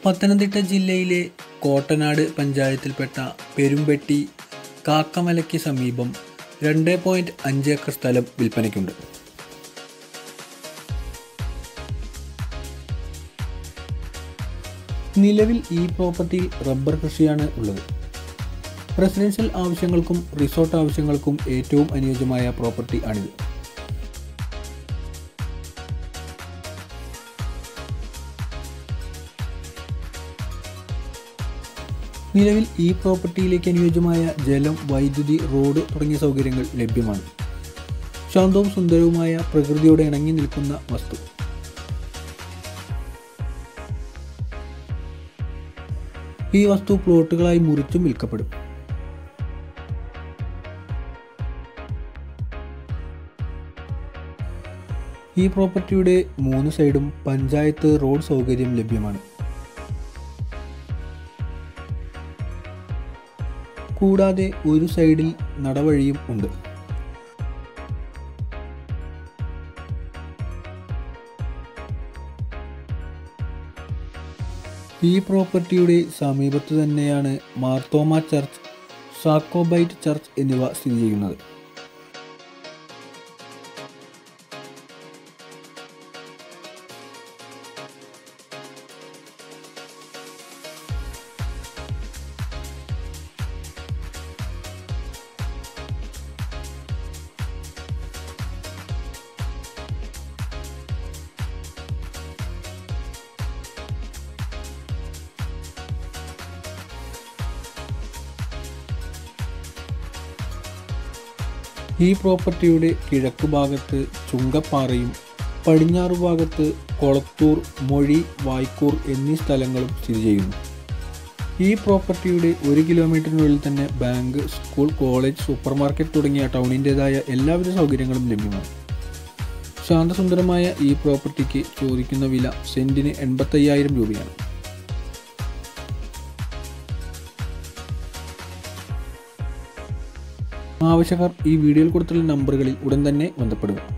പത്തനംതിട്ട ജില്ലയിലെ കോട്ടനാട് പഞ്ചായത്തിൽപ്പെട്ട പെരുമ്പെട്ടി കാക്കമലയ്ക്ക് സമീപം രണ്ട് പോയിൻറ്റ് അഞ്ച് ഏക്കർ സ്ഥലം വിൽപ്പനയ്ക്കുണ്ട് നിലവിൽ ഈ പ്രോപ്പർട്ടിയിൽ റബ്ബർ കൃഷിയാണ് ഉള്ളത് റെസിഡൻഷ്യൽ ആവശ്യങ്ങൾക്കും റിസോർട്ട് ആവശ്യങ്ങൾക്കും ഏറ്റവും അനുയോജ്യമായ പ്രോപ്പർട്ടി ആണിത് നിലവിൽ ഈ പ്രോപ്പർട്ടിയിലേക്ക് അനുയോജ്യമായ ജലം വൈദ്യുതി റോഡ് തുടങ്ങിയ സൗകര്യങ്ങൾ ലഭ്യമാണ് ശാന്തവും സുന്ദരവുമായ പ്രകൃതിയോട് ഇണങ്ങി നിൽക്കുന്ന വസ്തു ഈ വസ്തു പ്ലോട്ടുകളായി മുറിച്ചും വിൽക്കപ്പെടും ഈ പ്രോപ്പർട്ടിയുടെ മൂന്ന് സൈഡും പഞ്ചായത്ത് റോഡ് സൗകര്യം ലഭ്യമാണ് കൂടാതെ ഒരു സൈഡിൽ നടവഴിയും ഉണ്ട് ഈ പ്രോപ്പർട്ടിയുടെ സമീപത്ത് തന്നെയാണ് മാർത്തോമ ചർച്ച് സാക്കോബൈറ്റ് ചർച്ച് എന്നിവ സ്ഥിതി ചെയ്യുന്നത് ഈ പ്രോപ്പർട്ടിയുടെ കിഴക്ക് ഭാഗത്ത് ചുങ്കപ്പാറയും പടിഞ്ഞാറ് ഭാഗത്ത് കൊളത്തൂർ മൊഴി വായ്ക്കൂർ എന്നീ സ്ഥലങ്ങളും സ്ഥിതി ചെയ്യുന്നു ഈ പ്രോപ്പർട്ടിയുടെ ഒരു കിലോമീറ്ററിനുള്ളിൽ തന്നെ bank school college supermarket തുടങ്ങിയ ടൗണിൻ്റെതായ എല്ലാവിധ സൗകര്യങ്ങളും ലഭ്യമാണ് ശാന്തസുന്ദരമായ ഈ പ്രോപ്പർട്ടിക്ക് ചോദിക്കുന്ന വില സെൻറ്റിന് എൺപത്തയ്യായിരം രൂപയാണ് ആവശ്യക്കാർ ഈ വീഡിയോയിൽ കൊടുത്തുള്ള നമ്പറുകളിൽ ഉടൻ തന്നെ ബന്ധപ്പെടുക